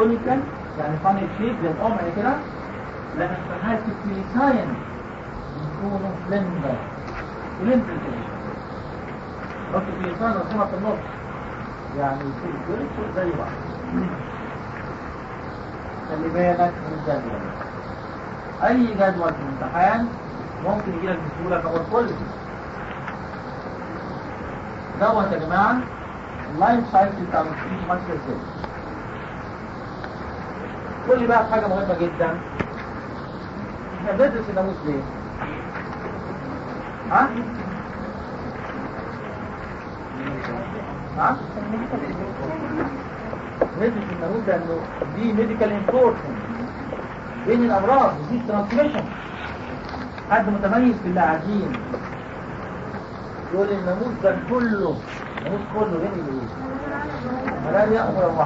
كونيكال يعني فانل شيب زي القمع كده لكن في حالة الكليساين بيكونوا لمبر ولمبر كده بس الكليساين رسمها في النص يعني يصير كل زي بعض خلي بالك من الجدول اي جدول في الامتحان ممكن يجيلك بسهوله كور كل دوت يا جماعه اللايف سايكل بتاع المسلمين ماشيه ازاي قول لي بقى حاجه مهمه جدا احنا بندرس الناموس ليه؟ ها؟ ها؟ ندرس الناموس لانه دي ميديكال انفورسمنت بين الامراض دي ترانسميشن حد متميز في اللاعبين يقول لي الناموس ده كله الناموس كله بين الايه؟ ملاريا ومروحه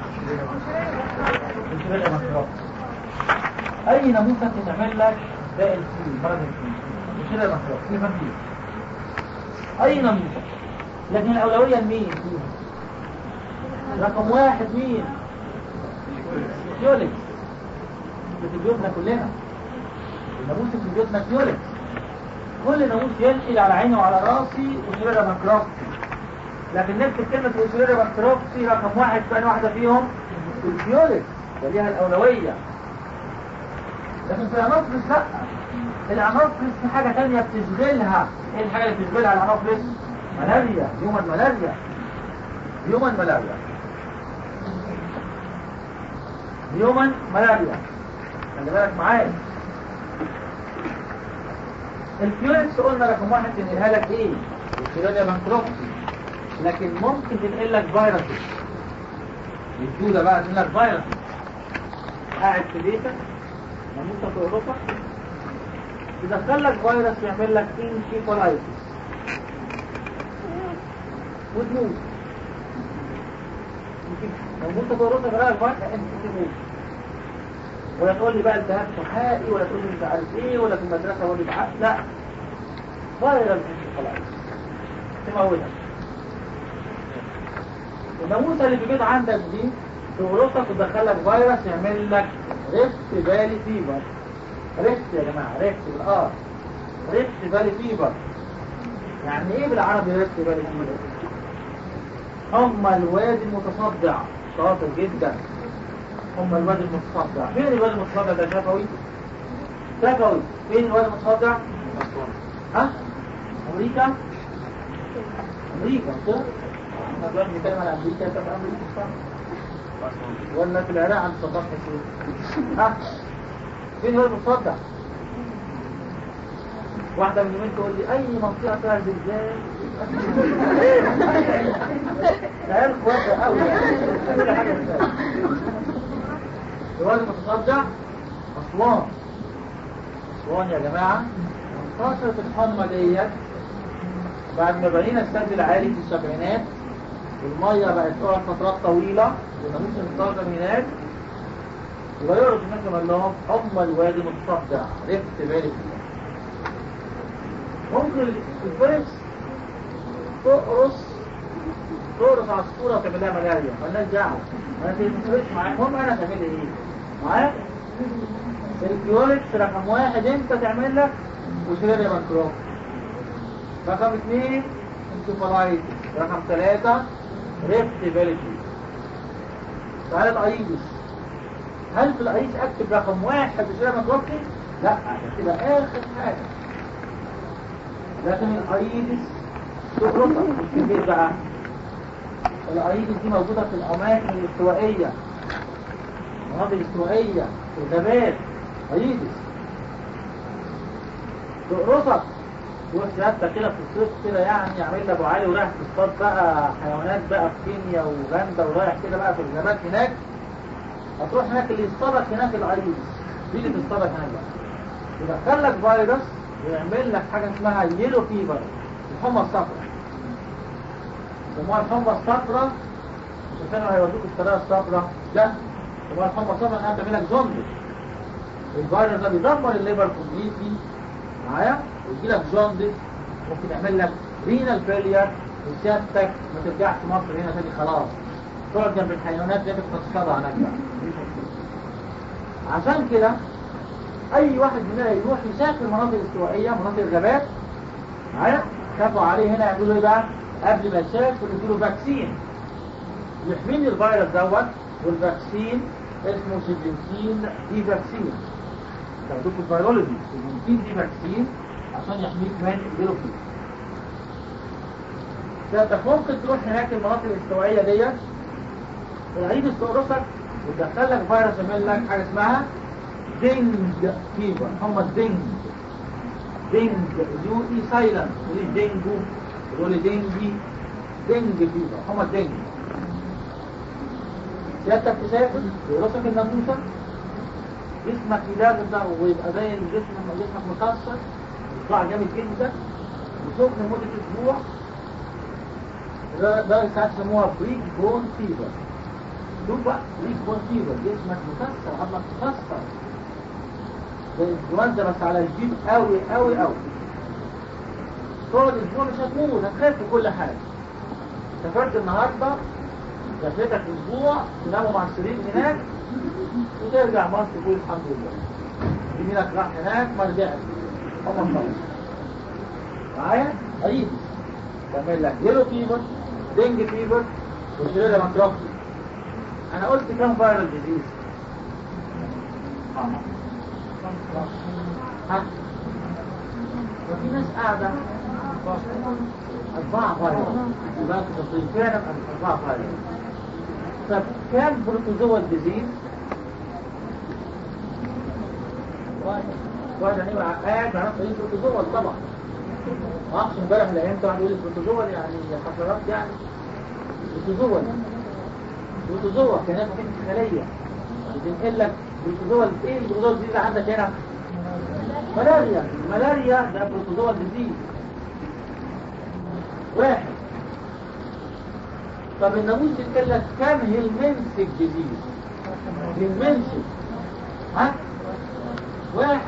مش بين المشروع اي ناموسه تعمل لك باقي الفيل مرض الفيل مش بين المشروع في فيه اي ناموسه لكن الاولويه لمين فيها؟ رقم واحد مين؟ فيوليكس في بيوتنا كلنا الناموس في بيوتنا فيوليكس كل ناموس ينقل على عيني وعلى راسي وسيريرا ماكروبسي لكن نكتب كلمة وسيريرا ماكروبسي رقم واحد ثاني واحدة فيهم الفيوليكس ده ليها الأولوية لكن في الأنافلس لا الأنافلس في حاجة تانية بتشغلها ايه الحاجة اللي بتشغلها الأنافلس؟ ملاريا هيومن ملاريا هيومن ملاريا هيومن ملاريا خلي بالك معايا الفيولكس قلنا رقم واحد تنقلها لك ايه؟ الفيوليا بانكروبسي لكن ممكن تنقل لك فيروسز الجودة بقى تنقل لك فيروسز قاعد في بيتك ناموسة في اوروبا يدخل لك فيروس يعمل لك انكيفالايتس وتموت ناموسة في اوروبا يعمل لك فيروس انت تموت ولا تقول لي بقى التهاب صحائي ولا تقول لي مش عارف ايه ولا في المدرسه ولا بعقل لا فايرال خلاص تموتك الناموسه اللي في البيت عندك دي تغرسك وتدخل لك فيروس يعمل لك ريفت بالي فيبر ريفت يا جماعه ريفت بالار ريفت بالي فيبر يعني ايه بالعربي ريفت بالي فيبر؟ هم الوادي المتصدع شاطر جدا هم الواد المتصدع فين الواد المتصدع ده شفوي شفوي فين الواد المتصدع ها امريكا امريكا صح احنا دلوقتي بنتكلم عن امريكا طب امريكا صح ولا في العراق عند صدام حسين ها فين الواد المتصدع واحدة من يومين تقول لي أي منطقة فيها زلزال العيال كويسة أوي كل حاجة بتاعت. الواد المتصدع أسوان أسوان يا جماعة انتشرت الحمى ديت بعد ما بنينا السد العالي في السبعينات والمية بقت تقعد فترات طويلة والناموس انتشر هناك وغيروا هناك قال لهم حمى الوادي المتصدع رفت بالي فيها ممكن الفيروس تقرص تقرص عصفورة وتعمل لها ملاريا مالناش دعوة ما تفرقش معاك المهم انا تعمل لي ايه؟ معاك؟ الكيوركس رقم واحد انت تعمل لك وسيريا مانكروب رقم اثنين انكفالايتس رقم ثلاثة ريفت فاليتي تعالى الايدس هل في الايدس اكتب رقم واحد وسيريا مانكروب لا هتبقى اخر حاجة لكن الايدس تخرجها مش في البيت بقى الايدس دي موجودة في الاماكن الاستوائية المناطق الاستوائية الغابات ايدس تقرصك تروح سيادتك كده في الصيف كده يعني يعمل لك ابو علي ورايح تصطاد بقى حيوانات بقى في كينيا وغندا ورايح كده بقى في الغابات هناك هتروح هناك اللي يصطادك هناك الايدس دي اللي تصطادك هناك بقى يدخل لك فيروس ويعمل لك حاجه اسمها يلو فيبر الحمى الصفراء يسموها الحمى الصفراء مش كانوا هيودوك الطريقه الصفراء لا يسموها الحمى الصفراء انها بتعمل لك زومبي الفيروس ده بيدمر الليبر كومبليتلي معايا ويجي لك جوندس ممكن يعمل لك رينال فيلير وسيادتك ما ترجعش مصر هنا تاني خلاص تقعد جنب الحيوانات دي بتتصدع هناك بقى عشان كده اي واحد مننا يروح يسافر مناطق استوائيه مناطق الغابات معايا خافوا عليه هنا يعملوا ايه بقى قبل ما يسافر يديله فاكسين يحميني الفيروس دوت والفاكسين اسمه سيفنتين دي فاكسين تاخدوه في الفيرولوجي سيفنتين دي فاكسين عشان يحميك من الفيروس فانت ممكن تروح هناك المناطق الاستوائيه ديت العيد يستقرصك وتدخل لك فيروس يعمل لك حاجه اسمها دينج فيبر هم الدينج دينج يو اي سايلنت يقول دينجو يقول دينجي دينج فيبر هم الدينج سيادتك تسافر يقرصك الناموسه جسمك يدغدغ ويبقى باين جسمك جسمك مكسر يطلع جامد جدا وسخن لمده اسبوع ده ده ساعات يسموها بريك بون فيبر شوف بقى بريك بون فيبر جسمك مكسر عظمك مكسر زي الانفلونزا بس على الجيب قوي قوي قوي تقعد اسبوع مش هتموت هتخاف في كل حاجه سافرت النهارده سافرتك اسبوع تناموا مع السرير هناك وترجع مصر تقول الحمد لله يمينك راح هناك ما رجعت هم خلاص معايا عيد تعمل لك يلو فيبر دينج فيبر وشريرة متروفي انا قلت كم فايرال ديزيز ها وفي ناس قاعدة أربعة فايرال يبقى تصير فعلا أربعة فايرال طب كام بروتوزوا ديزيز واحد يعني قاعد ما يعرفش ايه بروتوزوا طبعا ما اعرفش امبارح الايام واحد يقول لي بروتوزوا يعني حشرات يعني بروتوزوا بروتوزوا كان هي خليه بتنقل لك بروتوزوا ايه البروتوزوا دي اللي عندك هنا ملاريا الملاريا ده بروتوزوا ديزيز واحد طب الناموس بيتقال لك كم هيلمنسك ديزيز هيلمنسك ها واحد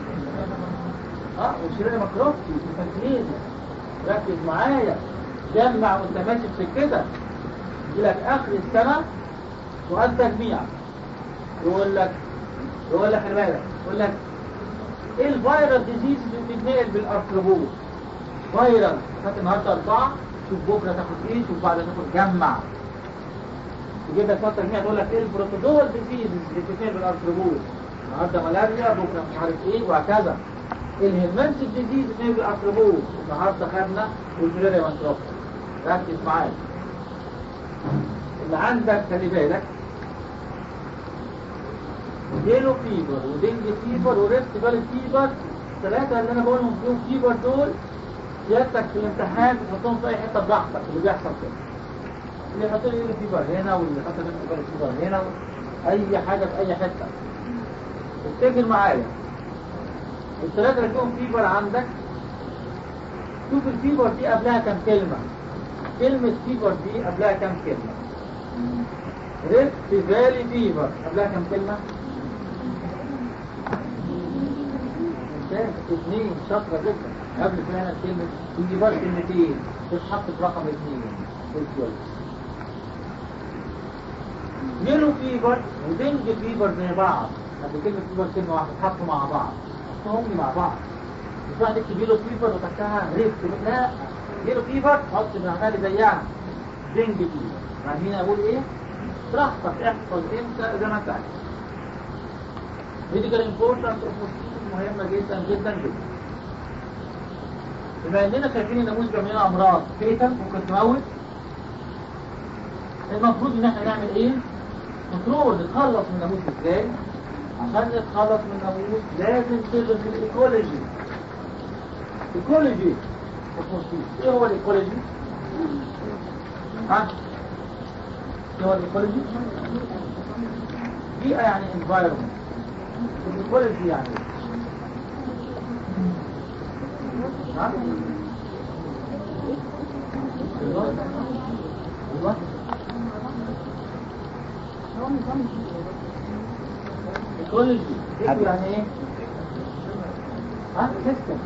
اه وشيرين مكروفتي تفكير ركز معايا جمع وانت ماشي في كده يجي لك اخر السنه سؤال تجميع يقول لك يقول لك خلي بالك يقول لك ايه الفيرال ديزيز اللي بتتنقل بالارثروبوز فيرال خدت النهارده اربعه شوف بكره تاخد ايه شوف بعد تاخد جمع تجيب لك سؤال تجميع تقول لك ايه البروتوزوال ديزيز اللي بتتنقل بالارثروبوز النهارده ملاريا بكره مش عارف ايه وهكذا الهيمنسك ديزيز اللي بالارثروبوز النهارده خدنا والفيريا مانتروفا ركز معايا اللي عندك خلي بالك يلو فيبر ودنج فيبر وريفت فالي فيبر الثلاثة اللي انا بقولهم فيهم فيبر دول سيادتك في الامتحان تحطهم في اي حتة براحتك اللي بيحصل كده اللي يحط لي يلو فيبر هنا واللي يحط لي ريفت فالي فيبر هنا اي حاجة في اي حتة افتكر معايا الثلاثة اللي فيهم فيبر عندك شوف الفيبر دي قبلها كام كلمة كلمة فيبر دي قبلها كام كلمة ريفت فالي فيبر قبلها كام كلمة ممتاز اثنين شاطرة جدا قبل فعلا كلمة تيجي بقى كلمتين تتحط في رقم اثنين كويس يلو فيبر ودنج فيبر زي بعض قبل كلمة فيبر كلمة واحدة اتحطوا مع بعض حطهم لي مع بعض مش واحد يكتب يلو فيبر وتحتها ريفت لا يلو فيبر حط معناها اللي زيها دنج فيبر فاهمين اقول ايه؟ براحتك احفظ امتى زي ما انت عايز ميديكال امبورتنس مهمة جدا جدا جدا بما اننا شايفين الناموس بيعمل امراض فيتال ممكن تموت المفروض ان احنا نعمل ايه؟ كنترول نتخلص من الناموس ازاي؟ عشان نتخلص من الناموس لازم تدرس الايكولوجي ايكولوجي ايه هو الايكولوجي؟ ها؟ ايه هو الايكولوجي؟ بيئة يعني environment الايكولوجي يعني ها؟ ايوه ايوه ايكولوجي يعني ايه؟ ها؟ سيستم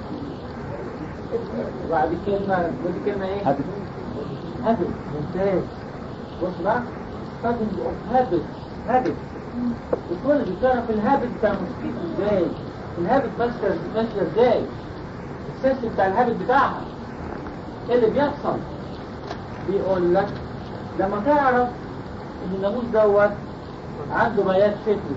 وبعد كلمة ودي كلمة ايه؟ هدف هدف ممتاز بص بقى studying of habits habits الكل بيشتغل الهابت بتاع الموسيقى ازاي الهابت ماشيه ماشيه ازاي السيستم بتاع الهابت بتاعها ايه اللي بيحصل بيقول لك لما تعرف ان الناموس دوت عنده بيات شتوي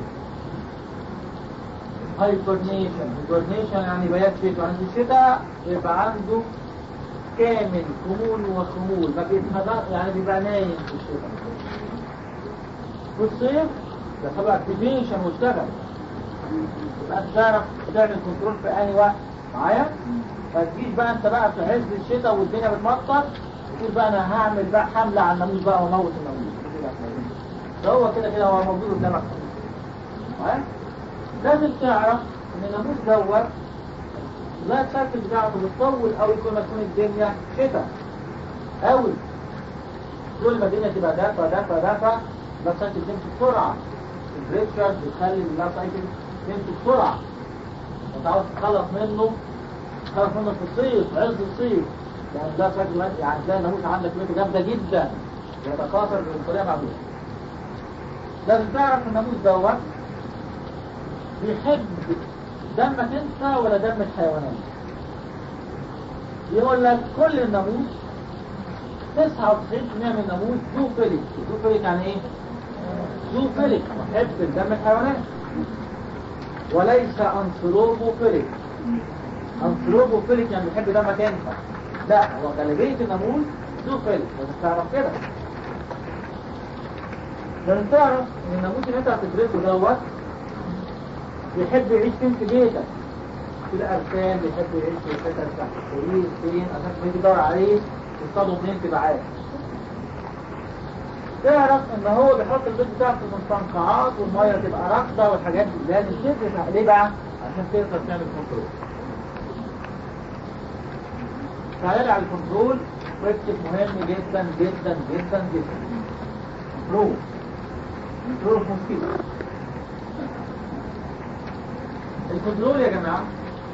هايبرنيشن هايبرنيشن يعني بيات شتوي عند الشتاء يبقى عنده كامل خمول وخمول ما بيتحرك يعني بيبقى نايم في الشتاء في الصيف ده طبعا اكتيفيشن واشتغل يبقى انت تعرف تعمل كنترول في اي وقت معايا ما تجيش بقى انت بقى في عز الشتاء والدنيا بتمطر تقول بقى انا هعمل بقى حملة على الناموس بقى واموت الناموس ده هو كده كده هو موجود قدامك معايا لازم تعرف ان الناموس دوت لا الشكل بتاعته بتطول قوي كل ما تكون الدنيا شتاء قوي كل ما الدنيا تبقى دافئة دافئة دافئة لا سايكل تمشي بسرعة البريكشرز بتخلي اللا سايكل تمشي بسرعة وتعرف تتخلص منه تتخلص منه في الصيف عز الصيف يعني ده سايكل يعني ده الناموس عندك ميته جامدة جدا يتكاثر بطريقة معدودة لازم تعرف الناموس دوت بيحب دمك انت ولا دم الحيوانات يقول لك كل الناموس 99% من الناموس زوفيليك زوفيليك يعني ايه زوفيليك محب الدم الحيوانات وليس انثروبوفيليك انثروبوفيليك يعني بيحب دمك انت لا هو غالبية الناموس زوفيليك لازم تعرف كده لازم تعرف ان الناموس اللي انت هتدرسه دوت بيحب يعيش فين في بيتك في الأركان بيحب يعيش في الحتة تحت السرير فين عشان تيجي تدور عليه تصطاده منين تبقى عارف تعرف ان هو بيحط البيت بتاعك في المستنقعات والميه تبقى راكده والحاجات دي لازم تدرس ليه بقى؟ عشان تقدر تعمل كنترول تعالى على الكنترول واكتب مهم جدا جدا جدا جدا كنترول كنترول موسكيتو الكنترول يا جماعة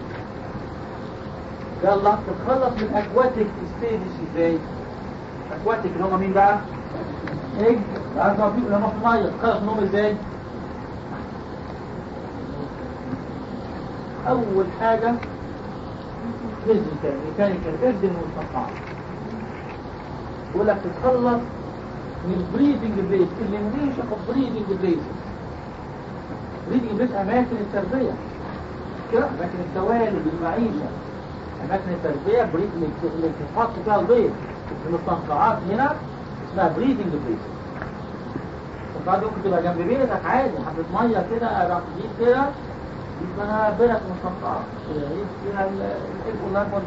يلا تتخلص من اكواتيك ستيجز ازاي اكواتيك اللي هم مين بقى ايج لما في لما في ميه تتخلص منهم ازاي اول حاجة فيزيكال ميكانيكال ارد المستنقعات يقول لك تتخلص من بريدنج بليس الليمينيشن اوف بريدنج بليس بريدنج بليس اماكن التربيه كده أماكن التوالد المعيشة أماكن التربية بريد اللي بتحط فيها البيض المستنقعات هنا اسمها بريدنج بليس المستنقعات ممكن تبقى جنب بيتك عادي حبة مية كده راح تجيب كده اسمها بيرك مستنقعات فيها الإلف والأربع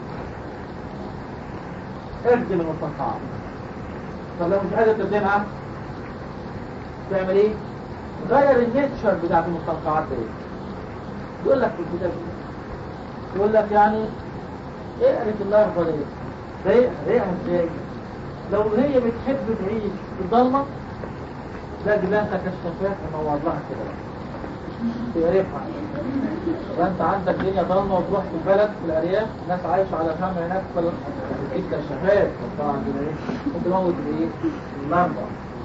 اخدم المستنقعات طب لو مش قادر تخدمها تعمل ايه؟ غير النيتشر بتاعت المستنقعات دي يقول لك في الكتاب يقول لك يعني اقرف الارض ليه ده ريقها ازاي لو هي بتحب تعيش في الضلمه لا دي لها كشافات منور لها كده تقرفها فانت عندك دنيا ضلمه وتروح في البلد في الارياف ناس عايشه على فم هناك في كشافات طبعا كده ايه ممكن تموت بايه؟ اللمبه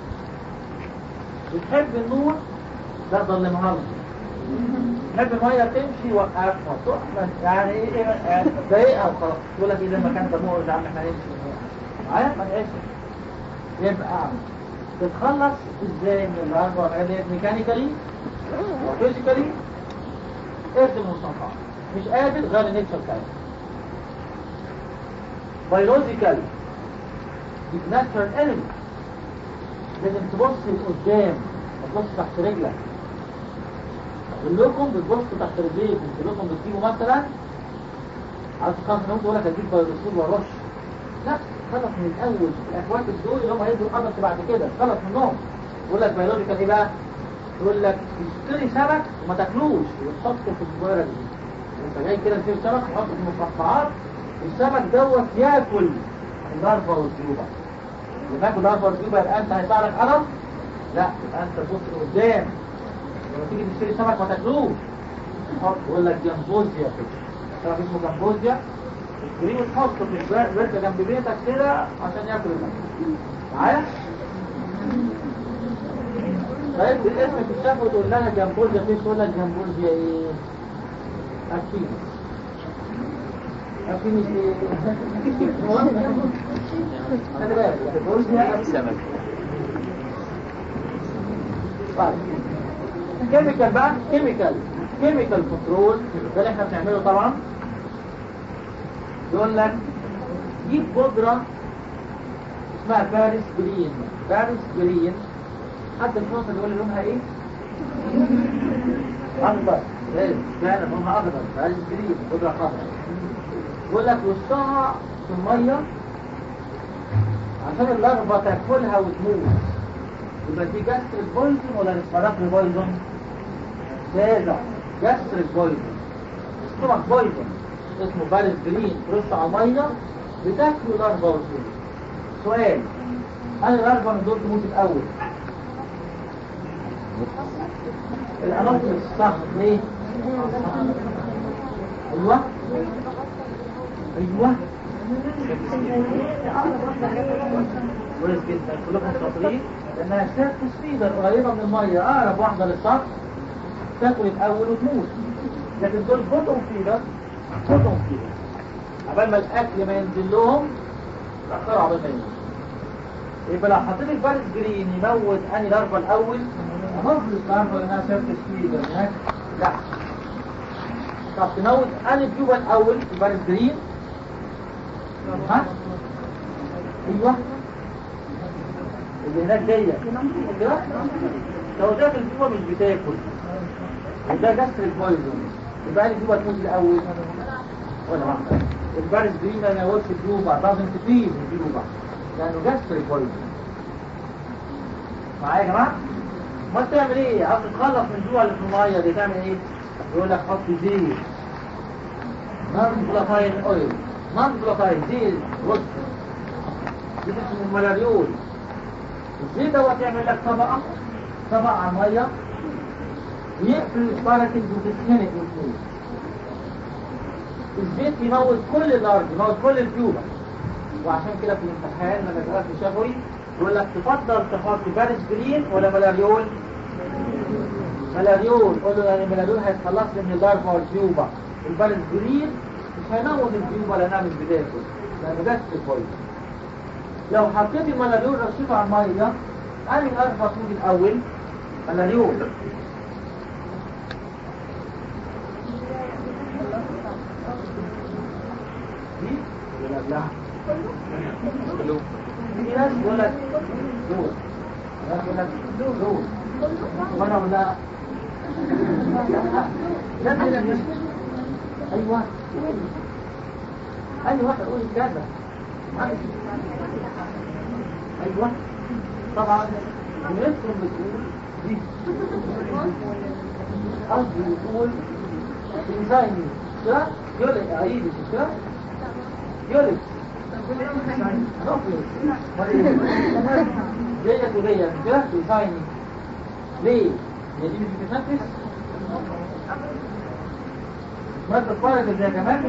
بتحب النور لا ضلمها لها تحب المية تمشي وقفها تحمل يعني ايه ضايقها وخلاص تقول لك اذا المكان ده مؤذي يا عم احنا نمشي معايا ما نعيش يبقى تتخلص ازاي من الاربع والعيادات ميكانيكالي وفيزيكالي اخدم المستنقعات مش قادر غير النيتشر بتاعتها بيولوجيكالي ناتشرال انمي لازم تبص لقدام ما تبص تحت رجلك كلكم بتبصوا تحت رجليكم كلكم بتجيبوا مثلا عايز تخلص منهم تقول لك هجيب فيروسول وارش لا خلص من الاول الاكوات دول اللي هم هيدوا القدر بعد كده خلص منهم يقول لك بيولوجيكال ايه بقى؟ يقول لك اشتري سمك وما تاكلوش وتحطه في الصغيره دي انت جاي كده تشتري سمك وتحطه في المقطعات السمك دوت ياكل الضربه والزيوبه لما ياكل الضربه والزيوبه يبقى انت هيطلع لك قلم لا يبقى انت تبص لقدام لما تيجي تشتري سمك ما تاكلوش حط يقول لك جمبوزيا كده تعرف اسمه جمبوزيا تشتريه وتحطه في البركه جنب بيتك كده عشان ياكل السمك معايا طيب الاسم في الشفا وتقول لها جامبولجيا فين تقول لك جامبولجيا ايه؟ اكيد اكيد ايه؟ خلي بالك جامبولجيا سمك طيب كيميكال بقى كيميكال كيميكال كنترول ده اللي احنا بنعمله طبعا يقول لك جيب بودرة اسمها باريس جرين باريس جرين حد مش واصل يقول لي لونها ايه؟ اخضر ايه فعلا لونها اخضر باريس جرين بودرة خضراء يقول لك رشها في المية عشان اللغبة تاكلها وتموت يبقى دي جاستريك بويزن ولا ريسبيراتوري بويزن؟ ساذع جاستريك بويزن ستومك بويزن اسمه باريس جرين ترش على الميه بتاكله الاربع وسيل سؤال هل الاربع من دول تموت الاول؟ الاناطيل الصح ليه؟ ايوه ايوه كويس جدا كلكم شاطرين لانها سيرفس فيدر قريبه من الميه اقرب واحده للسطح تاكل الاول وتموت لكن دول بوتوم فيدر بوتوم فيدر عبال ما الاكل ما ينزل لهم تاخروا عبال ما ينزل يبقى لو حطيت الفارس جرين يموت اني الاربع الاول هنفرض الاربع لانها سيرفس فيدر هناك لا طب تموت اني بيوبا الاول الفارس جرين ها ايوه اللي هناك جايه كده لو ده في الجوه مش بتاكل وده جاستريك بويزون يبقى الجوه تموت الاول ولا واحده البارس جرين ما يموتش الجوبه لازم تفيد الجوبه لانه جاستريك بويزون معايا يا جماعه ما تعمل ايه عاوز تتخلص من الجوع اللي في الميه دي تعمل ايه يقول لك حط زيت نون بلاتاين اويل نون بلاتاين زيت رز دي اسمه الملاريول الزيت دوت يعمل لك طبقة طبقة على المية ويقفل الباركنج وتتخنق وتموت الزيت يموت كل الارض يموت كل الفيوبة وعشان كده في الامتحان لما يسألك في شفوي يقول لك تفضل تحط بارس جرين ولا ملاريول ملاريول قول له يعني الملاريول هيتخلص لي من الضربة والفيوبة البارس جرين مش هيموت الفيوبة لانها مش بتاكل لانه جت كويس لو حطيت الملاريول رشيته على الميه انا ارفع طول الاول ملاريول دي ولا لا في ناس يقول لك دول ناس يقول لك دول وانا ولا لا لا لا ايوه اي واحد يقول كذا ايوه طبعا بندخل بتقول دي قصدي بتقول انزايمي كده يولي عيد كده يولي جاية ودية كده انزايمي ليه؟ هي دي مش بتتنفس؟ مادة فارغة زي كمان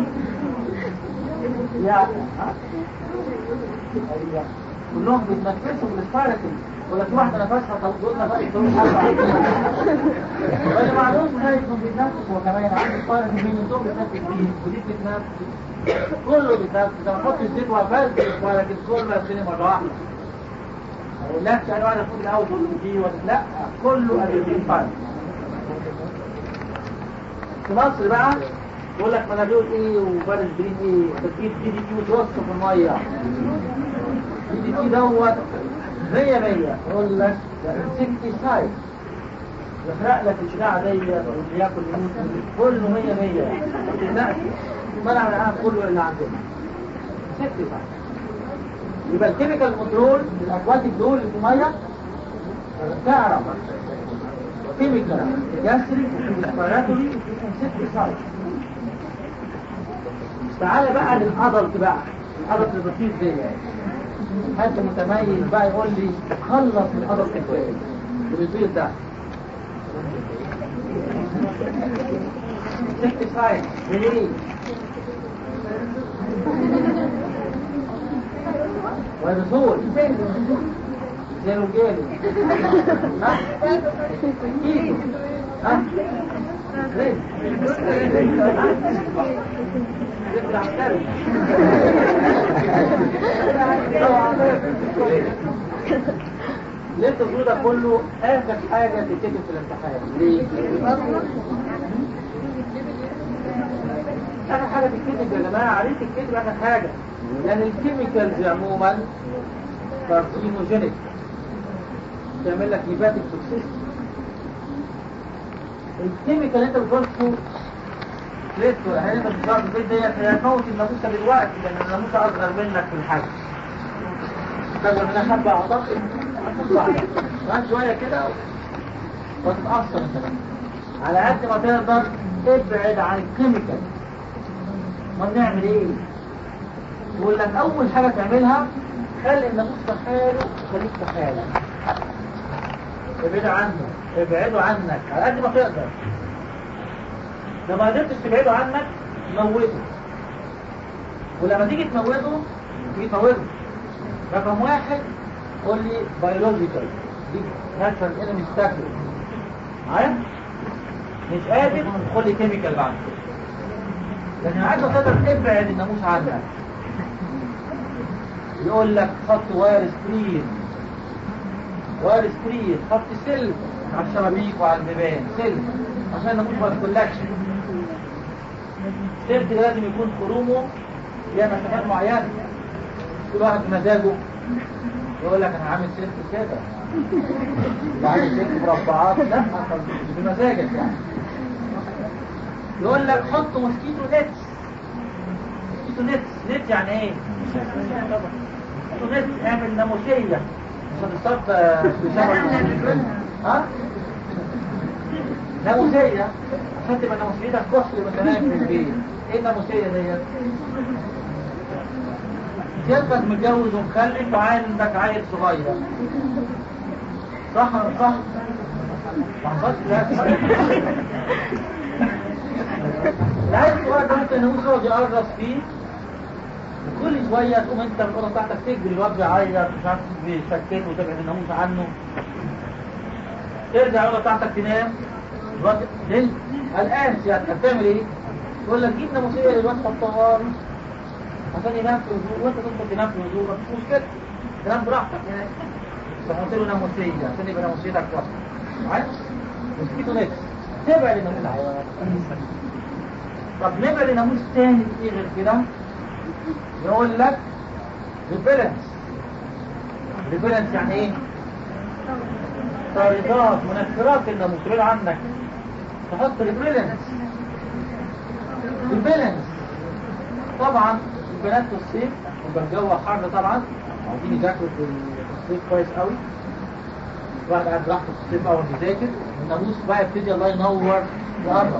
يعني ها؟ أيوة. كلهم بيتنفسوا بالسبايركل ولا في واحدة نفسها طول نفس طول ولا معلوم خايفهم بيتنفس هو كمان عنده سبايركل مين انتم بيتنفس فيه ودي بتتنفس كله بيتنفس لما احط الزيت وقفلت السبايركل كله يبتدي مرة واحدة ما اقولكش انا وانا فوق الاول تقول دي ولا لا كله ادرينالين فاير في مصر بقى يقول لك منادول ايه وبارد جرين ايه تجيب دي دي كيو توصف في الميه دي دي كيو دوت مية مية يقول لك ده انسكتيسايد يحرق لك الشراع ديت واللي ياكل يموت كله مية مية ما تقلقش منع العالم كله اللي عندنا انسكتيسايد يبقى الكيميكال كنترول الاكواتيك دول اللي في الميه تعرف كيميكال جاستريك وفيسبيراتوري انسكتيسايد تعالى بقى للادلت بقى الادلت البسيط ده يعني حد متميز بقى يقول لي خلص من الادلت ازاي البسيط ده انسكتيسايد ليه فيروسول جاله جاله ها كيلو ها ريس ليه التصوير ده كله اخر حاجة تتكتب في الامتحان ليه؟ اخر حاجة تتكتب يا جماعة عليه تتكتب اخر حاجة لان الكيميكالز عموما كارسينوجينيك تعمل لك هيباتيك توكسيستي الكيميكال اللي انت بتقوله لسه هل انت بتقعد في البيت ديت هي هتموت الناموسه دلوقتي لان الناموسه اصغر منك في الحجم اصغر منها حبه اعتقد بعد شويه كده وتتاثر انت بقى. على قد ما تقدر ابعد عن الكيميكال ما نعمل ايه يقول لك اول حاجه تعملها خلي الناموس في حاله وخليك في حالك ابعد عنه ابعدوا عنك على قد ما تقدر لو ما قدرتش تبعده عنك موته ولما تيجي تموته تيجي تموته رقم واحد قول لي بيولوجيكال دي ناتشرال انمي ستاكل معايا مش قادر قول لي كيميكال بعد كده لكن عايز تقدر تبعد الناموس عنك يقول لك خط واير سكرين واير سكرين خط سلك على الشبابيك وعلى البيبان سلك عشان الناموس ما يدخلكش السلك ده لازم يكون خرومه فيها مسافات معينة كل واحد بمزاجه يقول لك انا عامل سلك كده اللي عامل سلك مربعات لا بمزاجك يعني يقول لك حط موسكيتو نتس موسكيتو نتس نت يعني ايه؟ موسكيتو نتس اعمل ناموسية عشان تصاب بسبب ها؟ ناموسية عشان تبقى ناموسيتك كحل وانت نايم في البيت ايه الناموسية ديت؟ سيادتك متجوز ومخلف وعندك عيل صغير صح ولا صح؟ ما حصلش لا العيل الصغير ده ممكن نقول يقعد يقرص فيه وكل شوية تقوم انت من الأوضة بتاعتك تجري الواد بيعيط مش عارف بيشكك وتبعد الناموس عنه ترجع الأوضة بتاعتك تنام الواد ليه؟ قلقان سيادتك هتعمل ايه؟ يقول لك جيب ناموسية للواد حطها له عشان ينام في هدوء وانت تدخل تنام في هدوء مفيش مشكلة تنام براحتك يعني تحط له ناموسية عشان يبقى ناموسيتك كويسة معايا؟ موسكيتو نكس تبعد الناموس عنه طب نبعد ناموس تاني ايه غير كده؟ يقول لك ريبيلنس ريبيلنس يعني ايه؟ طاردات منفرات الناموس بعيد عنك تحط ريبيلنس ريبيلنس طبعا البنات في الصيف يبقى الجو حر طبعا عايزين يذاكروا في الصيف كويس قوي الواحد قاعد براحته في الصيف اول بيذاكر الناموس بقى يبتدي الله ينور يقرص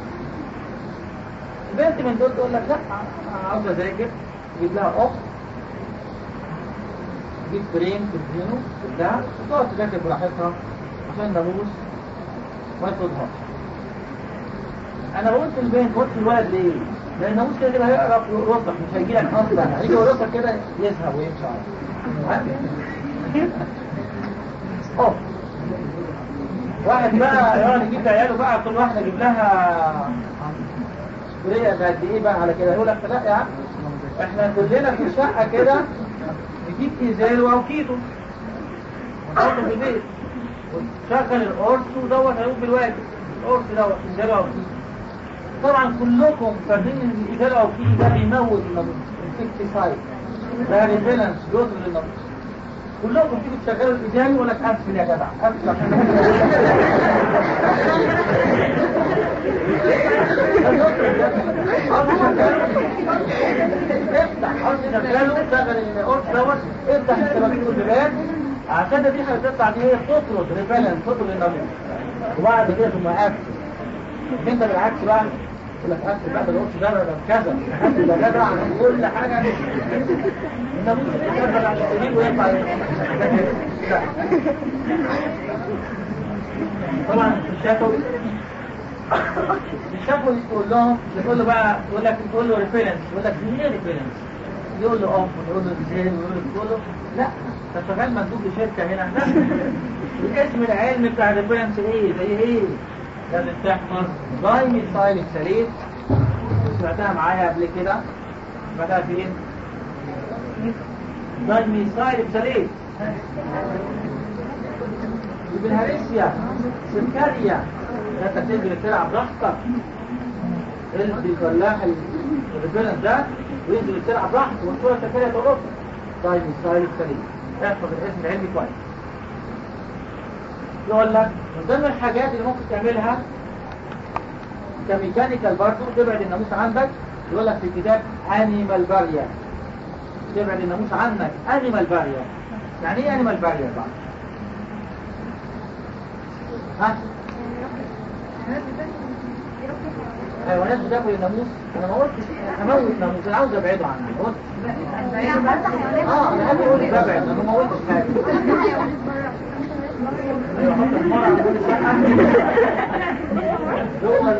البنت من دول تقول لك لا انا عاوز اذاكر تجيب لها اخت تجيب فريم تدهنه بتاع وتقعد تذاكر براحتها عشان الناموس ما يطردهاش انا قلت البنت قلت الولد ليه؟ لان الناموس كده كده هيقرب ويرصك مش هيجي لك اصلا هيجي يرصك كده يذهب ويمشي على اوف واحد بقى يقعد يجيب لعياله بقى كل واحده يجيب لها سوريا قد ايه بقى على كده يقول لك لا يا عم احنا كلنا في الشقه كده نجيب ازاله او كيتو ونحطه في البيت وتشغل القرص ودوت هيقوم بالواجب القرص دوت ازاله او كيتو طبعا كلكم فاهمين ان الازاله او كيتو ده بيموت الناموس انسكتيسايد ده ريبيلنس بيضرب الناموس كلكم تيجوا تشغلوا الازاله يقول لك قفل يا جدع قفل افتح حط شغاله شغل القرص دوت افتح الشبابيك والبيبان عشان الريحه اللي بتطلع دي هي تطرد ريبلن تطرد الناموس وبعد كده ثم قفل انت بالعكس بقى يقول لك قفل بقى ده القرص ده ده كذا قفل ده جدع كل حاجه الناموس يشغل على السرير ويطلع لا طبعا الشفوي الشفوي تقول لهم تقول له بقى يقول لك تقول له ريفيرنس يقول لك مين ريفيرنس يقول له اوف ويقول له ازاي ويقول له كله لا انت شغال مندوب لشركه هنا لا الاسم العلمي بتاع الريفرنس ايه زي ايه لازم تحفظ دايمي سايلك سليت سمعتها معايا قبل كده سمعتها فين دايمي سايلك سليت بالهريسيا سكريا انت تجري تلعب براحتك اللي بيطلع الريفرنس ده وينزل تلعب براحته والصوره السكريه تقف طيب سايلك سليم احفظ الاسم العلمي كويس يقول لك من ضمن الحاجات اللي ممكن تعملها كميكانيكال برضه تبعد الناموس عندك يقول لك في الكتاب انيمال بارير تبعد الناموس عنك انيمال بارير يعني ايه انيمال بارير بقى؟ ها؟ حيوانات بتاكل الناموس انا ما قلتش اموت ناموس انا عاوز ابعده عنه ما قلتش اه انا قبل اقول لك ابعد انا ما قلتش حاجه ايوه حط المرة على كل شقة جوه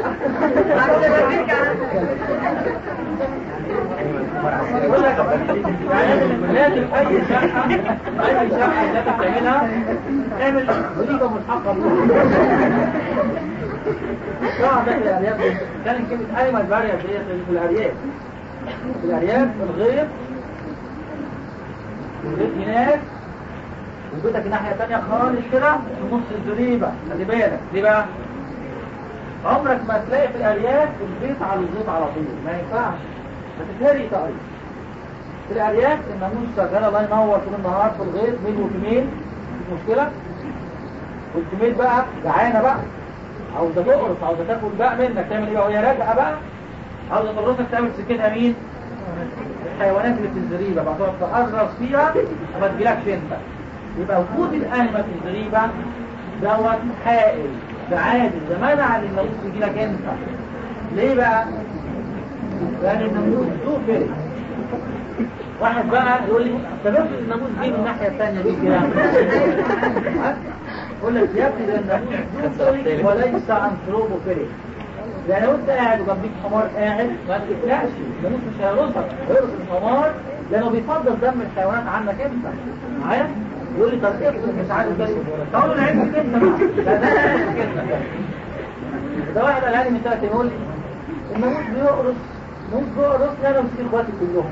بقول لك يعني لازم اي شقة اي شقة انت تعملها اعمل وليجة ملحقة طبعا ده في الارياف كان كلمة ايمن باريا في الارياف في الارياف الغيط الغيط هناك وبيتك الناحية التانية خالص كده في نص الزريبة خلي بالك ليه بقى؟ عمرك ما تلاقي في الأرياف البيت على الزيت على طول ما ينفعش هتتهري تقريبا في الأرياف الناموس شغال الله ينور طول النهار في الغيط ميل وفيميل مش مشكلة والفيميل بقى جعانة بقى عاوزة تقرص عاوزة تاكل بقى منك تعمل ايه بقى وهي راجعة بقى عاوزة تقرصك تعمل سكتها مين؟ الحيوانات اللي في الزريبة بقى تقعد تقرص فيها وما تجيلكش انت يبقى وجود الأنمة في الزريبة دوت حائل ده عادل ده منع ان الناموس يجي لك انت ليه بقى؟ لأن الناموس ذو فرق واحد بقى يقول لي طب افرض الناموس جه من الناحية الثانية دي كده يقول لك يا ابني ده الناموس ذو فرق وليس انثروبو فرق يعني لو انت قاعد وجنبيك حمار قاعد ما تقلقش الناموس مش هيرصك هيرص الحمار لانه بيفضل دم الحيوانات عنك انت معايا؟ يقول لي طب افرض مش عارف بس تقول له العلم انت بقى لا ده العلم انت ده واحد قال لي من ثلاث يقول لي الناموس بيقرص الناموس بيقرص انا ومسكين اخواتي كلهم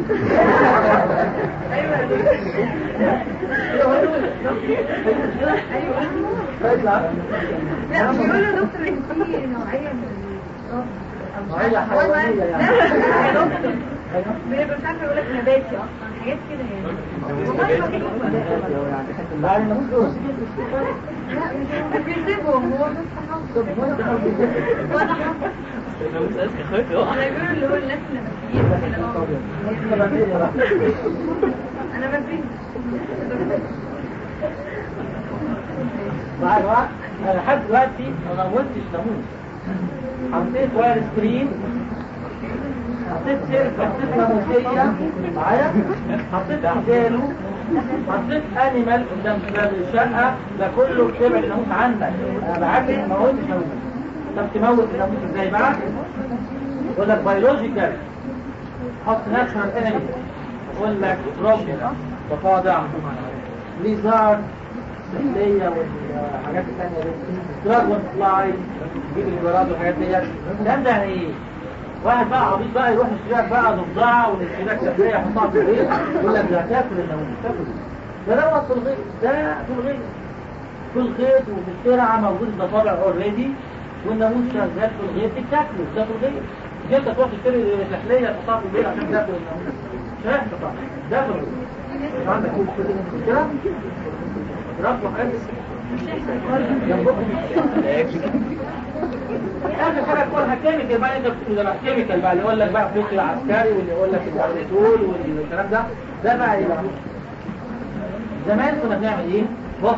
لا بيقولوا دكتور ان في نوعيه من نوعية حيوانية يعني لا يا دكتور بيبقى مش عارفه يقول لك نباتي اصلا حاجات كده يعني والله ما بيقولوا. لا الناموس بيقرص لا مش بيسيبهم هو بس حافظ وانا حافظ انا بيقولوا اللي هو الناس النباتيين كده انا بسيب معايا بقى انا لحد دلوقتي ما نورتش ناموس حطيت واير سكرين حطيت سيرك حطيت ناموسية معايا حطيت احجاله حطيت انيمال قدام باب الشقة ده كله بتبعد الناموس عنك انا بعكس ما قلتش ناموس طب تموت الناموس ازاي بقى؟ يقول لك بيولوجيكال حط ناتشورال انمي يقول لك روبن ضفادع ليزارد السحلية والحاجات التانية دي دراجون فلاي جيب الجراد والحاجات دي الكلام ده يعني ايه؟ واحد بقى عبيط بقى يروح يشتريك بقى ضفدعة والاشتراك سحلية يحطها في البيت يقول لك ده هتاكل الناموس تاكل ده دوت في الغيط ده في الغيط في الغيط وفي الترعة موجود الضفادع اوريدي والناموس شغال في الغيط بتاكله ده في الغيط مش انت تروح تشتري سحلية تحطها في البيت عشان تاكل الناموس مش هيحصل طبعا ده في الغيط عندك كده رفضوا حاجة اخر حاجه تقولها كيميكال بقى انت بتقول ده بقى كيميكال بقى اللي يقول لك بقى فلوس العسكري واللي يقول لك الدول والكلام ده ده بقى ايه بقى زمان كنا بنعمل ايه بص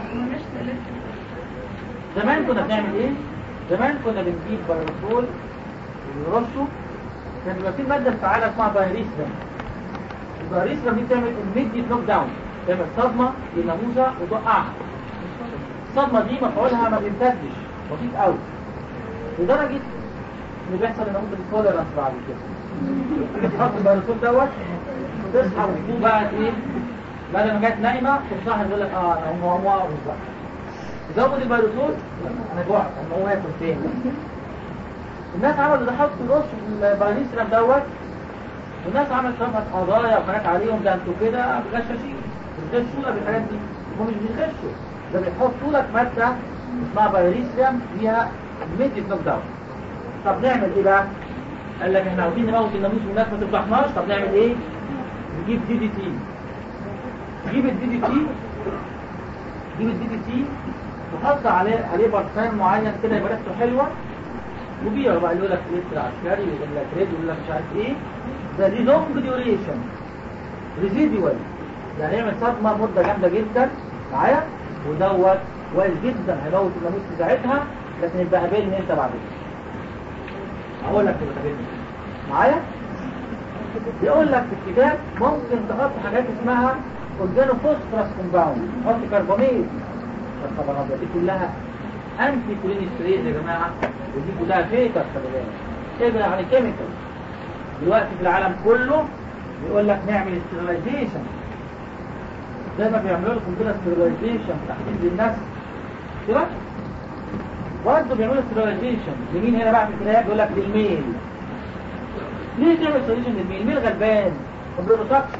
زمان كنا بنعمل ايه زمان كنا بنجيب بيروسول ونرشه كان بيبقى في ماده فعاله اسمها بايريسرم البايريسرم دي بتعمل immediate نوك داون تعمل صدمه للناموسه وتوقعها الصدمه دي مفعولها ما بيمتدش بسيط قوي لدرجه اللي بيحصل ان ممكن توليرانس بعد كده تحط البيروسول دوت وتصحى وتقوم بقى ايه بعد ما كانت نايمه تصحى يقول لك اه انا هو هو بقى زود البيروسول انا جوعت انا هو هاكل تاني الناس عملوا ده حط القش في الباينيسرم دوت والناس عملت صفحة قضايا وحاجات عليهم ده انتوا كده غشاشين بتغشوا لك الحاجات دي هم مش بيغشوا ده بيحطوا لك مادة اسمها بايريسيوم فيها ميديت نوك داون طب نعمل ايه بقى؟ قال لك احنا عاوزين نموت الناموس والناس ما تفضحناش طب نعمل ايه؟ نجيب دي دي تي نجيب الدي دي تي نجيب الدي دي تي نحط عليه عليه برفان معين كده يبقى ريحته حلوه وبيع بقى يقول لك لتر عسكري ويقول لك ريد ويقول لك مش عارف ايه ده دي لونج ديوريشن ريزيديوال يعني يعمل صدمه مده جامده جدا معايا ودوت كويس جدا هيموت الناموس بتاعتها لكن يبقى قابلني انت بعد كده هقول لك تبقى قابلني معايا بيقول لك في الكتاب ممكن تحط حاجات اسمها اورجانو فوسفورس كومباوند تحط كربونيت طبعا دي كلها انتي كولينستريز يا جماعه ودي كلها فيكر خلي بالك ابعد عن الكيميكال دلوقتي في العالم كله بيقول لك نعمل استيرلايزيشن زي ما بيعملوا لكم كده استيرلايزيشن تحديد للنفس كده برضه بيعملوا استيرلايزيشن لمين هنا بقى في الكتاب بيقول لك للميل ليه تعمل استيرلايزيشن للميل؟ الميل غلبان وبروتوكسي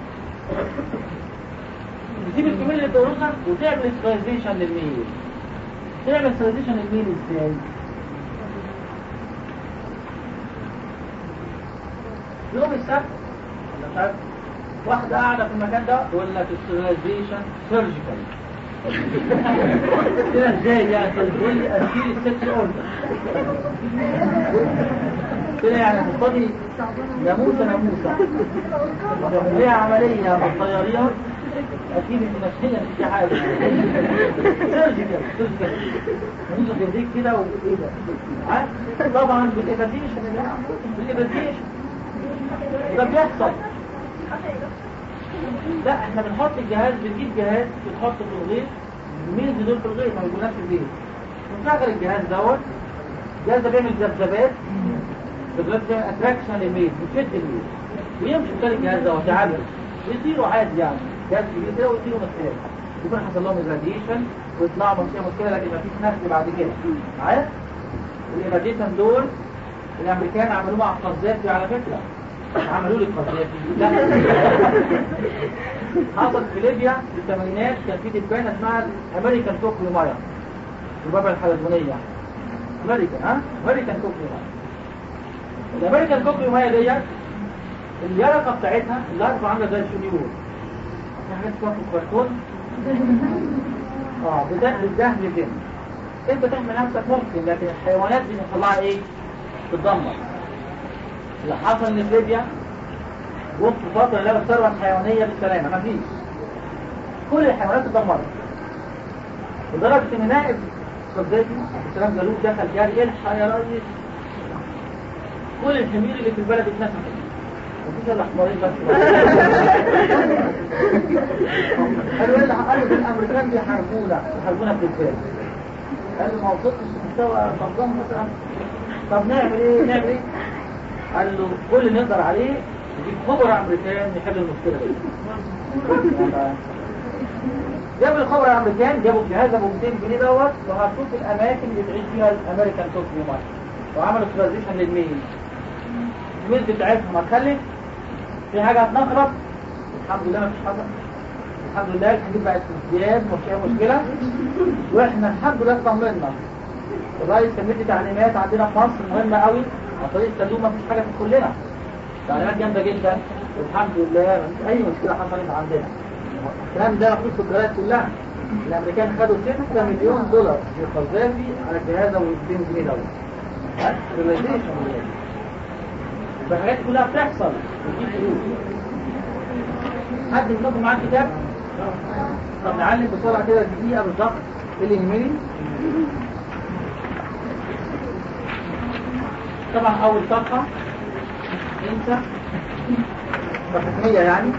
تسيب الكمية اللي تورثها وتعمل استيرلايزيشن للميل تعمل استيرلايزيشن للميل ازاي؟ يوم السبت ولا مش عارف واحدة قاعدة في المكان ده تقول لك استيرلايزيشن سيرجيكال كده ازاي يعني تقول لي اشيل الست اوردر كده يعني تفضي ناموسة ناموسة لو هي عملية بالطيارية اكيد انت نفسيا مش حاجة سيرجيكال سيرجيكال ناموسة تهديك كده وايه ده عارف؟ طبعا بالإيفاديشن يا جماعة بالإيفاديشن ده بيحصل لا احنا بنحط الجهاز بنجيب جهاز بنحطه في الغيط مين دول في الغيط ما بيكوناش في البيت ونشغل الجهاز دوت الجهاز ده بيعمل ذبذبات ذبذبات بيعمل اتراكشن للميل بتشد الميل ويمشي قدام الجهاز دوت يعدل يطيروا عادي يعني جهاز كبير كده ويطيروا مسافات يكون حصل لهم irradiation ويطلعوا ما فيش مشكله لكن ما فيش نفس بعد كده معايا الإيراديشن دول الامريكان عملوه مع القذافي على فكره عملوا لي القذافي لا حصل في ليبيا في الثمانينات كان في دبانه اسمها امريكان توكيو مايا الربع الحلزونيه امريكان ها امريكان توكيو مايا الامريكان توكيو مايا ديت اليرقه بتاعتها اليرقه عامله زي الشنيور في حاجات اسمها في الكرتون اه بتحمل الدهن جن انت تحمل نفسك ممكن لكن الحيوانات دي بيحصل ايه تتدمر اللي حصل ان في ليبيا جم في فتره لقوا الثروه الحيوانيه بالسلامه مفيش كل الحيوانات اتدمرت لدرجه ان نائب قذافي السلام جالوب دخل جاري الحق يا ريس كل الحمير اللي في البلد اتنسفت مفيش الا حمارين بس قالوا ايه اللي قالوا ده الامريكان بيحاربونا بيحاربونا بالذات قال له ما وصلتش لمستوى صدام مثلا طب نعمل ايه نعمل ايه قال له كل اللي نقدر عليه نجيب خبراء امريكان يحل المشكله دي جابوا الخبراء الامريكان جابوا الجهاز ابو 200 جنيه دوت وهتشوف الاماكن اللي بتعيش فيها الامريكان توكيو مارك وعملوا ترانزيشن للميل الميل بتاعتهم هتخلف في حاجه هتنخرط الحمد لله مفيش حاجه الحمد لله الحديد بقت ازدياد مفيش اي مشكله واحنا الحمد لله اطمنا الرئيس كان مدي تعليمات عندنا في مصر مهمه قوي عن طريق التدوم مفيش حاجه تدخل لنا تعليمات جامده جدا والحمد لله مفيش اي مشكله حصلت عندنا الكلام ده مفروض في الجرايد كلها الامريكان خدوا 6 مليون دولار في القذافي على الجهاز ابو 200 جنيه دوت ريلايزيشن الحاجات كلها بتحصل بتجيب فلوس حد منكم معاه كتاب طب نعلم بسرعه كده دقيقه بالظبط ايه اللي يهمني طبعا اول صفحه انسى تقنيه يعني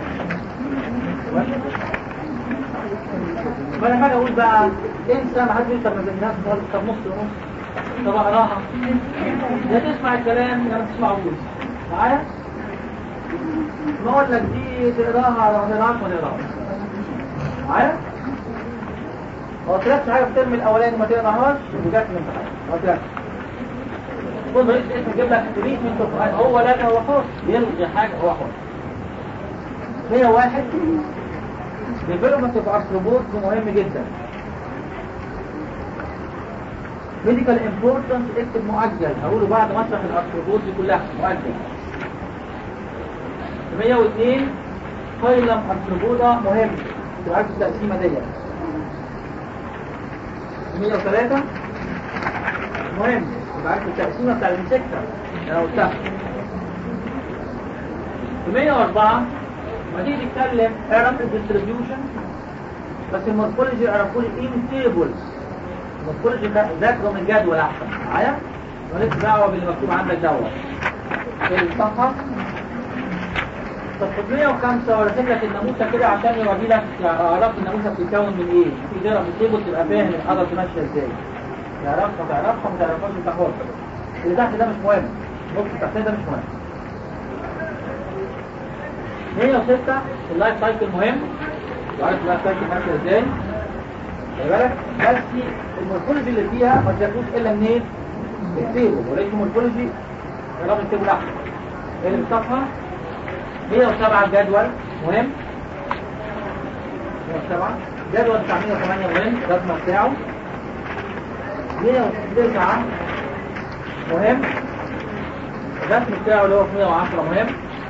فانا حاجه اقول بقى انسى ما حدش يقدر ما بيننا طب نص ونص طب اقراها يا تسمع الكلام يا ما تسمعوش معايا ما اقول لك دي تقراها لو ما تقراهاش ما تقراهاش معايا هو قلت حاجه في الترم الاولاني ما تقراهاش وجات من الامتحان ما قلتلكش كل رئيس اسم يجيب لك تريتمنت اوف هو لا هو حر يلغي حاجه هو حر 101 ديفلوبمنت اوف ارثروبود مهم جدا ميديكال امبورتنس اكتب مؤجل هقوله بعد ما اشرح الارثروبود دي كلها مؤجل 102 فايلم ارثروبودا مهم تبقى عارف التقسيمه ديت 103 مهم تبقى عارف التقسيمه بتاع الانسكتر انا قلتها 104 ما تيجي تتكلم اعرف الديستريبيوشن بس المورفولوجي اعرفوا لي ان تيبل المورفولوجي ذاكره من جدول احسن معايا مالكش دعوه باللي مكتوب عندك دوت في الصفحه طب 105 ورسم لك الناموسه كده عشان يوري لك اعرف الناموسه بتتكون من ايه في تقرا في التيبل تبقى فاهم الحضر ماشيه ازاي تعرفها تعرفها ما تعرفهاش انت حر اللي تحت ده مش مهم النص تحت ده مش مهم 106 اللايف سايكل مهم وعارف اللايف سايكل ماشيه ازاي خلي بالك بس المورفولوجي اللي فيها ما تلاقوش الا منين؟ التيبل وليس مورفولوجي كلام التيبل احسن اللي في الصفحه 107 الجدول مهم 107 جدول بتاع 108 مهم الرسمه بتاعه 109 مهم الرسم بتاعه اللي هو في 110 مهم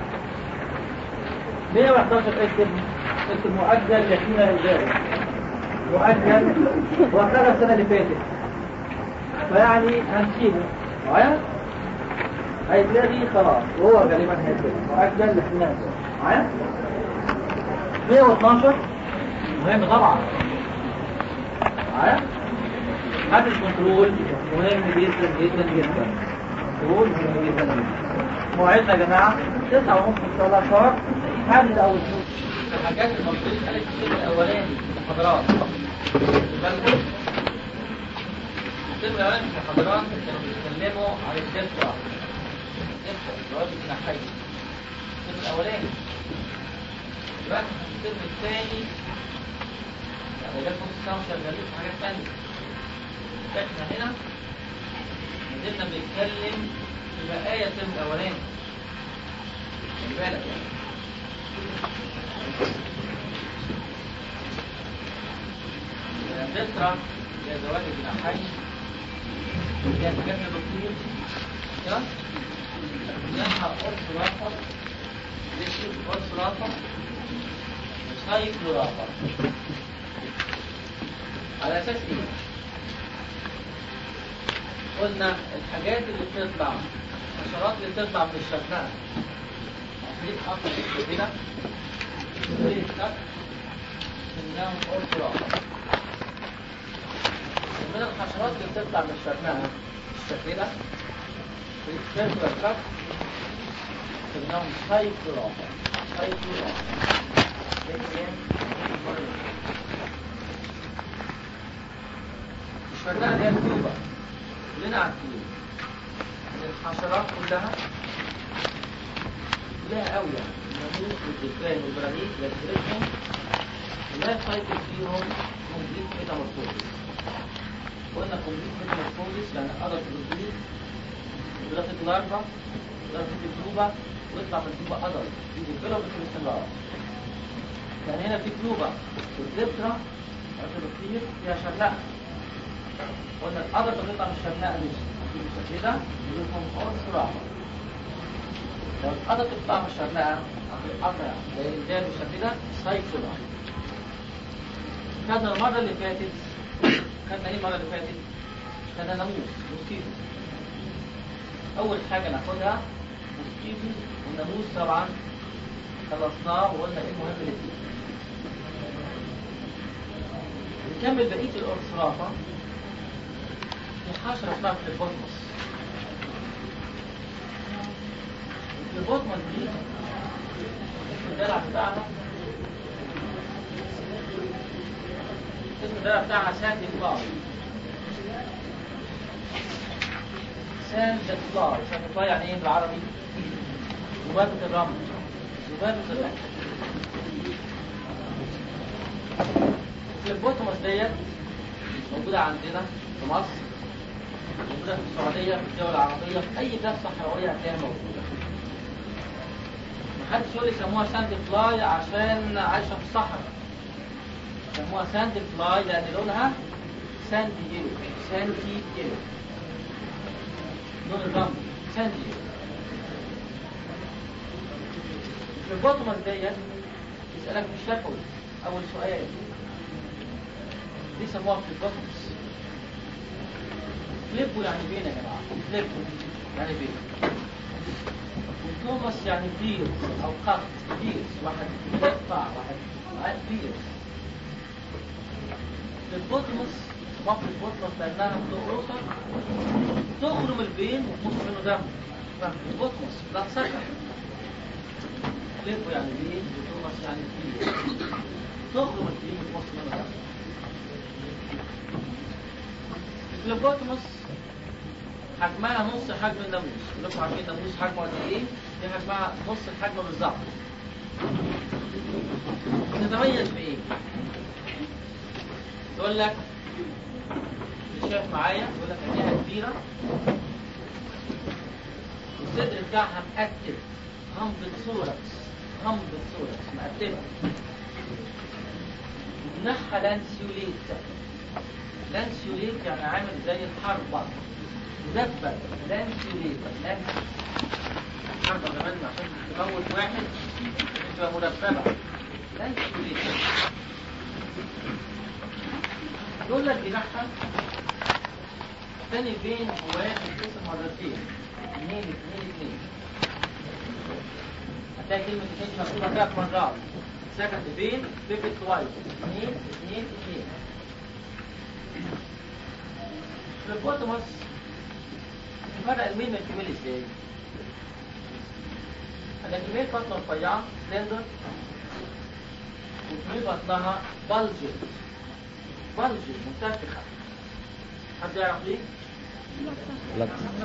111 اكتب اكتب مؤجل يحين الجاري مؤجل هو اشتغل السنة اللي فاتت فيعني هنسيبه معايا هيتلاقي خلاص وهو غالبا هيتلاقي مؤجل يحين الجاري معايا 112 مهم طبعا معايا هذا الكنترول مهم جدا جدا جدا كنترول مهم جدا جدا موعدنا يا جماعة تسعة ونص إن شاء الله شهر حد أو اثنين الحاجات المفروض قالت في الترم الأولاني في المحاضرات بالكم الترم الأولاني في المحاضرات كانوا بيتكلموا عن الدفرة الدفرة جواب الجناحين الترم الأولاني دلوقتي في الترم الثاني يعني جت نص ساعة شغالين في حاجات تانية احنا هنا نزلنا بنتكلم في بقايا الترم الأولاني خلي بالك يعني الذكرى هي زواج الجناحين هي حاجات البطيء كده جناحها قرص رافع ليش قرص رافع وسايكل رافع على اساس ايه؟ قلنا الحاجات اللي بتطلع الحشرات اللي بتطلع من الشرنقة دي حصل كده دي كده انهم قرص رافع من الحشرات اللي بتطلع من الشرنقة الشكل ده بتفرق الكف انهم سايكل رافع سايكل رافع الشرنقة دي التوبة كلنا عارفين ان الحشرات كلها كلها قوي يعني الناموس والدبان والبراميل يدرسهم لا سايكل فيهم كومبليت ميتامورفوزيس قلنا كومبليت ميتامورفوزيس يعني قدر الجديد دراسة الاربع دراسة الكلوبة ويطلع من الكلوبة قدر دي ديفلوبمنت باستمرار يعني هنا في كلوبة والزبرة عشان كتير فيها شرنقة قلنا القدر بتطلع من الشرنقة دي بالشكل ده يجيبهم قرص راحة لو القدر بتطلع من الشرنقة القطع زي الإنسان بالشكل ده سايكل راحة كذا المرة اللي فاتت خدنا ايه المرة اللي فاتت؟ خدنا ناموس موسكيتو أول حاجة ناخدها موسكيتو والناموس طبعا خلصناه وقلنا ايه المهم اللي فيه نكمل بقية الأرثرافة في حشرة اسمها البوتموس البوتموس دي اسم الدلع بتاعها اسم الدلع بتاعها ساتي البعض ساند فلاي ساند فلاي يعني ايه بالعربي؟ ذبابة الرمل ذبابة الرمل البوتومس ديت موجودة عندنا في مصر موجودة في السعودية في الدول العربية في أي بلاد صحراوية هتلاقيها موجودة محدش يقول لي سموها ساند فلاي عشان عايشة في الصحراء سموها ساند فلاي لأن لونها ساندي يلو ساندي يلو لون الرمل ساندي يلو البوتومس ديت يسألك في الشفوي أول سؤال دي سموها فليبوتومس فليبو يعني بين يا جماعة فليبو يعني بين والتومس يعني بيرز أو قط بيرز واحد يقطع واحد بيرز فليبوتومس سموها فليبوتومس لأنها بتقرصك تخرم البين وتمص منه دم فليبوتومس لا تسكر فليبو يعني بين وتومس يعني بيرز تخرم البين وتمص منه دم الفليبوتومس حجمها نص حجم الناموس كلكم عارفين الناموس حجمه قد ايه دي حجمها نص الحجم بالظبط تتميز بايه يقول لك اللي شايف معايا يقول لك عينيها كبيره والصدر بتاعها مقتب همبة ثوركس همبة ثوركس مقتبه وجناحها لانسيوليت لانسيوليت يعني عامل زي الحربة مدبر لانسيوليت لانس الحربة كمان عشان تموت واحد تبقى مدببة لانسيوليت يقول لك جناحها تاني بين واحد اسم مرتين اثنين اثنين اثنين هتلاقي كلمة اثنين مكتوبة ثلاث مرات سكند بين بيبت توايس اثنين اثنين اثنين في البوتومس فرق الميل من الكميل ازاي؟ أن الكميل بطنه رفيعة سلندر والكميل بطنها بلجر بلجر منتفخة حد يعرف ليه؟ لا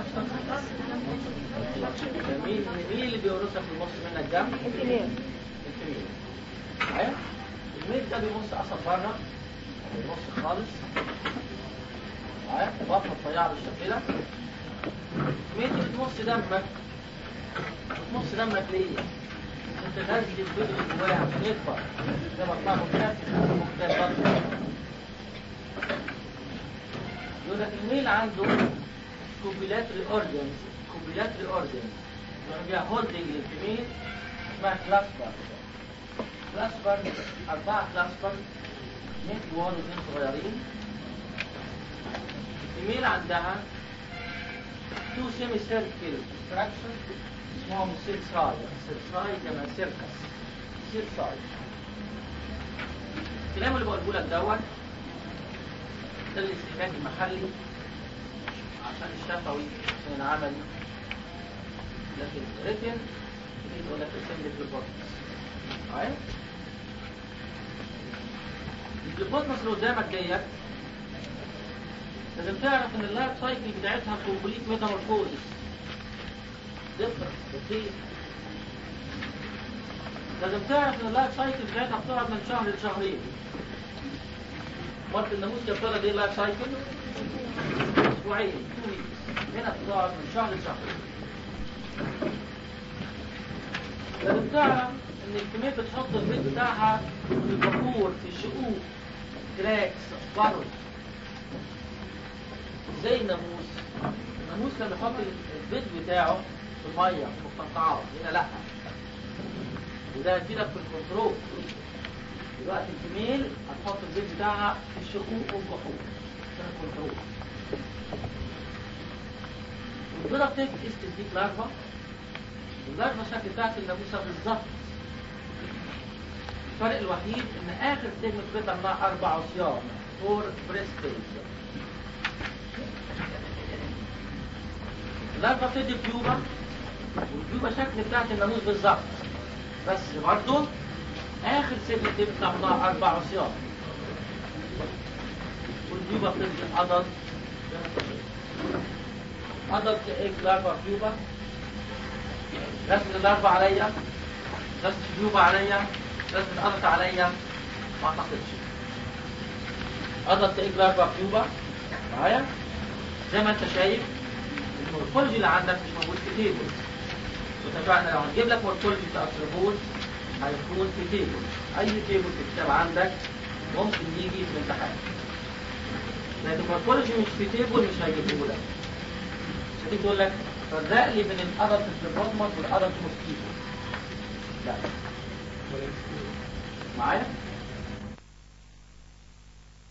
مين مين اللي بيورثها في النص منها الدم؟ الكميل الكميل معايا؟ الميل ده بيبص أصلا بره بيبص خالص معايا؟ بطنه رفيعة بالشكل ده مين اللي بتمص دمك؟ بتمص دمك ليه؟ عشان تغذي البيض اللي جواها عشان يكبر زي ما طلع مختلف مختلف برضه يقول لك الميل عنده كوبيلاتري اورجنز كوبيلاتري اورجنز يعني بيها هولدنج للفيميل اسمها كلاسبر كلاسبر أربعة كلاسبر مثل وان واثنين صغيرين الفيميل عندها تو سيمي سيركل ستراكشر اسمهم سيرساي سيرساي كما سيركس سيرساي الكلام اللي بقوله لك دوت ده الاستهلاك المحلي عشان الشفوي عشان العملي لكن ريتن يقول لك اسمبلي فليبوتنس معايا الفليبوتنس اللي قدامك ديت لازم تعرف ان اللايف سايكل بتاعتها كومبليت ميتامورفوزس دقة بسيط لازم تعرف ان اللايف سايكل بتاعتها بتقعد من شهر لشهرين مرة الناموس كانت بتقعد ايه اللايف سايكل؟ اسبوعين two weeks. هنا بتقعد من شهر لشهرين لازم تعرف ان الكمية بتحط البيض بتاعها في البخور في الشقوق كراكس برد زي الناموس الناموس كان بيحط البيض بتاعه في الميه في المستنقعات هنا لا وده هتفيدك في الكنترول دلوقتي الجميل هتحط البيض بتاعها في الشقوق والبحور عشان الكنترول البيضة بتفكس تديك لارفا اللارفا الشكل بتاعت الناموسة بالظبط الفرق الوحيد ان اخر سجن بيطلع منها اربع عصيان فور بريستيج اللارفا بتدي بيوبة والبيوبة شكل بتاعت الناموس بالظبط بس برضه اخر سجن بيطلع منها اربع عصيان والبيوبة بتدي العضل ادلت ايج لارفا بيوبا رسم اللارفا عليا رسم بيوبا عليا رسم الادلت عليا ما اعتقدش ادلت ايج لارفا بيوبا معايا زي ما انت شايف المورفولوجي اللي عندك مش موجود في تيبل واتفقنا لو هنجيب لك مورفولوجي بتاع التربوز هيكون في تيبل اي تيبل في الكتاب عندك ممكن يجي في الامتحان لكن المورفولوجي مش في تيبل مش هيجيبه لك مش هتيجي تقول لك فرق لي بين الادلت سليبروتمس والادلت موسكيتو لا معايا